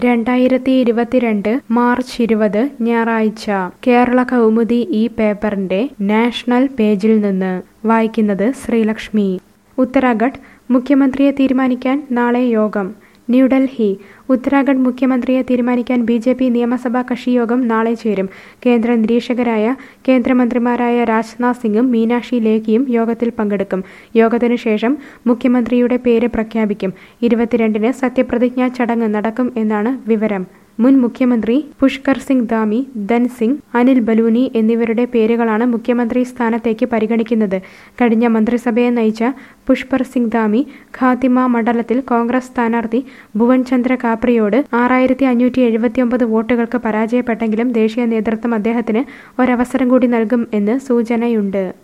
രണ്ടായിരത്തി ഇരുപത്തിരണ്ട് മാർച്ച് ഇരുപത് ഞായറാഴ്ച കേരള കൗമുദി ഈ പേപ്പറിന്റെ നാഷണൽ പേജിൽ നിന്ന് വായിക്കുന്നത് ശ്രീലക്ഷ്മി ഉത്തരാഖണ്ഡ് മുഖ്യമന്ത്രിയെ തീരുമാനിക്കാൻ നാളെ യോഗം ന്യൂഡൽഹി ഉത്തരാഖണ്ഡ് മുഖ്യമന്ത്രിയെ തീരുമാനിക്കാൻ ബി ജെ പി നിയമസഭാ കക്ഷിയോഗം നാളെ ചേരും കേന്ദ്ര നിരീക്ഷകരായ കേന്ദ്രമന്ത്രിമാരായ രാജ്നാഥ് സിംഗും മീനാക്ഷി ലേഖിയും യോഗത്തിൽ പങ്കെടുക്കും യോഗത്തിനു ശേഷം മുഖ്യമന്ത്രിയുടെ പേര് പ്രഖ്യാപിക്കും ഇരുപത്തിരണ്ടിന് സത്യപ്രതിജ്ഞാ ചടങ്ങ് നടക്കും എന്നാണ് വിവരം മുൻ മുഖ്യമന്ത്രി പുഷ്കർ സിംഗ് ധാമി ധൻ സിംഗ് അനിൽ ബലൂനി എന്നിവരുടെ പേരുകളാണ് മുഖ്യമന്ത്രി സ്ഥാനത്തേക്ക് പരിഗണിക്കുന്നത് കഴിഞ്ഞ മന്ത്രിസഭയെ നയിച്ച പുഷ്പർ സിംഗ് ധാമി ഖാത്തിമ മണ്ഡലത്തിൽ കോൺഗ്രസ് സ്ഥാനാർത്ഥി ഭുവൻ ചന്ദ്ര കാപ്രിയോട് ആറായിരത്തി അഞ്ഞൂറ്റി എഴുപത്തിയൊമ്പത് വോട്ടുകൾക്ക് പരാജയപ്പെട്ടെങ്കിലും ദേശീയ നേതൃത്വം അദ്ദേഹത്തിന് ഒരവസരം കൂടി നൽകും എന്ന് സൂചനയുണ്ട്